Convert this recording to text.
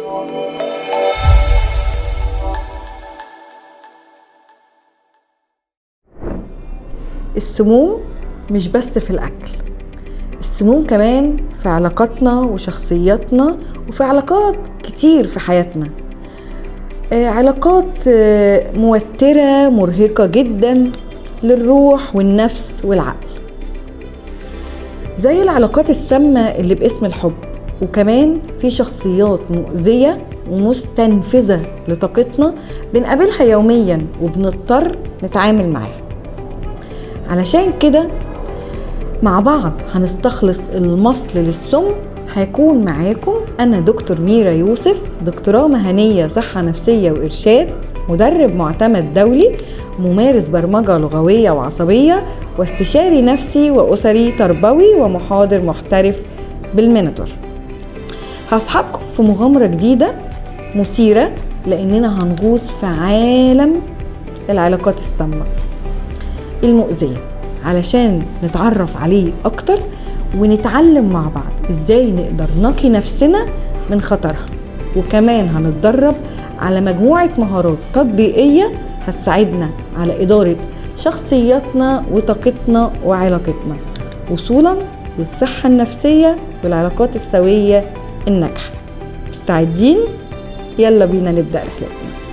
السموم مش بس في الأكل السموم كمان في علاقاتنا وشخصياتنا وفي علاقات كتير في حياتنا آه، علاقات آه، موترة مرهقة جدا للروح والنفس والعقل زي العلاقات السامة اللي باسم الحب وكمان في شخصيات مؤذية ومستنفذة لطاقتنا بنقابلها يوميا وبنضطر نتعامل معاها علشان كده مع بعض هنستخلص المصل للسم هيكون معاكم أنا دكتور ميرا يوسف دكتوراه مهنية صحة نفسية وإرشاد مدرب معتمد دولي ممارس برمجة لغوية وعصبية واستشاري نفسي وأسري تربوي ومحاضر محترف بالمينتور هصحابكم في مغامرة جديدة مثيرة لأننا هنغوص في عالم العلاقات السامة المؤذية علشان نتعرف عليه أكتر ونتعلم مع بعض إزاي نقدر نقي نفسنا من خطرها وكمان هنتدرب على مجموعة مهارات تطبيقية هتساعدنا على إدارة شخصياتنا وطاقتنا وعلاقتنا وصولا للصحة النفسية والعلاقات السوية الناجحة مستعدين؟ يلا بينا نبدأ رحلتنا